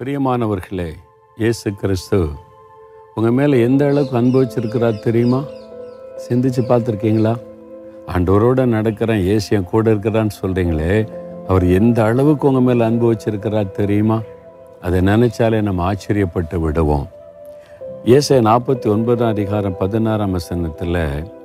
பிரியமானவர்களே இயேசு கிறிஸ்து உங்கள் மேலே எந்த அளவுக்கு அன்பு வச்சிருக்கிறார் தெரியுமா சிந்திச்சு பார்த்துருக்கீங்களா ஆண்டவரோட நடக்கிறேன் ஏசு என் கூட இருக்கிறான்னு சொல்கிறீங்களே அவர் எந்த அளவுக்கு உங்கள் மேலே அன்பு வச்சிருக்கிறார் தெரியுமா அதை நினைச்சாலே நம்ம ஆச்சரியப்பட்டு விடுவோம் ஏசை நாற்பத்தி ஒன்பதாம் அதிகாரம் பதினாறாம் வசனத்தில்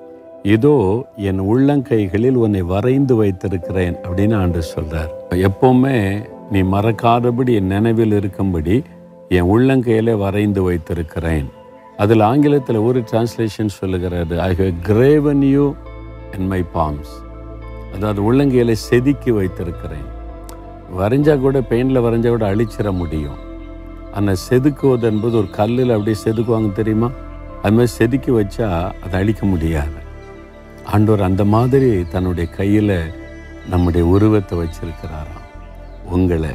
இதோ என் உள்ளங்கைகளில் உன்னை வரைந்து வைத்திருக்கிறேன் அப்படின்னு ஆண்டு சொல்றார் எப்பவுமே நீ மறக்காதபடி என் நினைவில் இருக்கும்படி என் உள்ளங்கையிலே வரைந்து வைத்திருக்கிறேன் அதில் ஆங்கிலத்தில் ஒரு டிரான்ஸ்லேஷன் சொல்லுகிறது I have graven you in my palms அதாவது உள்ளங்கையில செதுக்கி வைத்திருக்கிறேன் வரைஞ்சா கூட பெயிண்டில் வரைஞ்சா கூட அழிச்சிட முடியும் ஆனால் செதுக்குவது என்பது ஒரு கல்லில் அப்படியே செதுக்குவாங்க தெரியுமா அது மாதிரி செதுக்கி வச்சா அதை அழிக்க முடியாது ஆண்டவர் அந்த மாதிரி தன்னுடைய கையில் நம்முடைய உருவத்தை வச்சிருக்கிறாராம் உங்களை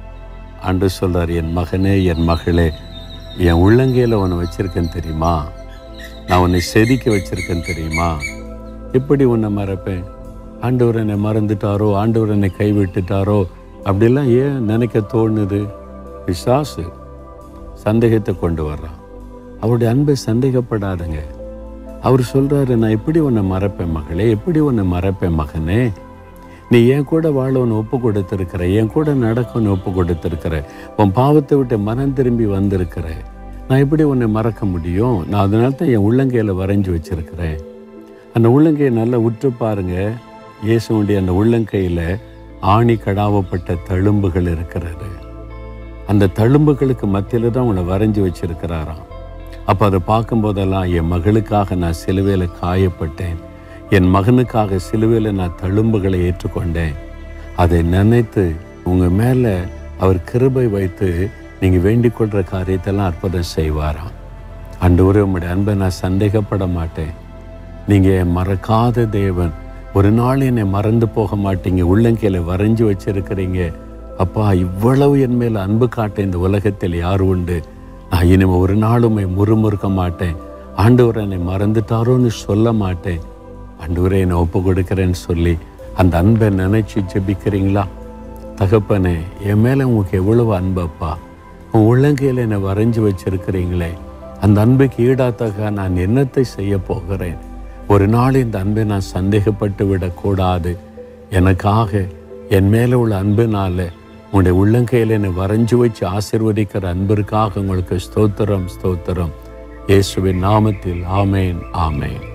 ஆண்டு சொல்றார் என் மகனே என் மகளே என் உள்ளங்கையில் உன்னை வச்சிருக்கேன் தெரியுமா நான் உன்னை செதுக்கி வச்சிருக்கேன் தெரியுமா எப்படி உன்னை மறப்பேன் ஆண்டவர் என்னை மறந்துட்டாரோ ஆண்டவர் என்னை கைவிட்டுட்டாரோ அப்படிலாம் ஏன் நினைக்க தோணுது விசாசு சந்தேகத்தை கொண்டு வர்றான் அவருடைய அன்பை சந்தேகப்படாதுங்க அவர் சொல்றாரு நான் எப்படி உன்னை மறப்பேன் மகளே எப்படி உன்னை மறப்பேன் மகனே நீ என் கூட வாழ உன்னை ஒப்பு கொடுத்துருக்கிற என் கூட நடக்க உன்னை ஒப்பு கொடுத்துருக்கிற உன் பாவத்தை விட்டு மனம் திரும்பி வந்திருக்கிற நான் எப்படி உன்னை மறக்க முடியும் நான் அதனால தான் என் உள்ளங்கையில் வரைஞ்சி வச்சிருக்கிறேன் அந்த உள்ளங்கையை நல்லா உற்று பாருங்க இயேசுடைய அந்த உள்ளங்கையில் ஆணி கடாவப்பட்ட தழும்புகள் இருக்கிறது அந்த தழும்புகளுக்கு மத்தியில் தான் உன்னை வரைஞ்சி வச்சிருக்கிறாராம் அப்போ அதை பார்க்கும்போதெல்லாம் என் மகளுக்காக நான் சிலுவையில் காயப்பட்டேன் என் மகனுக்காக சிலுவையில் நான் தழும்புகளை ஏற்றுக்கொண்டேன் அதை நினைத்து உங்கள் மேலே அவர் கிருபை வைத்து நீங்கள் வேண்டிக் கொள்கிற காரியத்தெல்லாம் அற்புதம் செய்வாராம் அன்று உங்களுடைய அன்பை நான் சந்தேகப்பட மாட்டேன் நீங்கள் மறக்காத தேவன் ஒரு நாள் என்னை மறந்து போக மாட்டீங்க உள்ளங்கையில் வரைஞ்சி வச்சிருக்கிறீங்க அப்பா இவ்வளவு என் மேல் அன்பு காட்ட இந்த உலகத்தில் யார் உண்டு நான் இனிமே ஒரு நாளும் முறுமுறுக்க மாட்டேன் ஆண்டவர் என்னை மறந்துட்டாரோன்னு சொல்ல மாட்டேன் ஆண்டவரே என்னை ஒப்பு கொடுக்குறேன்னு சொல்லி அந்த அன்பை நினைச்சு ஜெபிக்கிறீங்களா தகப்பனே என் மேலே உங்களுக்கு எவ்வளவு அன்பப்பா உன் உள்ளங்கையில் என்னை வரைஞ்சி வச்சிருக்கிறீங்களே அந்த அன்புக்கு ஈடாத்தக நான் என்னத்தை செய்ய போகிறேன் ஒரு நாள் இந்த அன்பை நான் சந்தேகப்பட்டு விடக்கூடாது எனக்காக என் மேலே உள்ள அன்பினால உங்களுடைய உள்ளங்கையில் என்னை வரைஞ்சி வச்சு ஆசிர்வதிக்கிற அன்பிற்காக உங்களுக்கு ஸ்தோத்திரம் ஸ்தோத்திரம் இயேசுவின் நாமத்தில் ஆமேன் ஆமேன்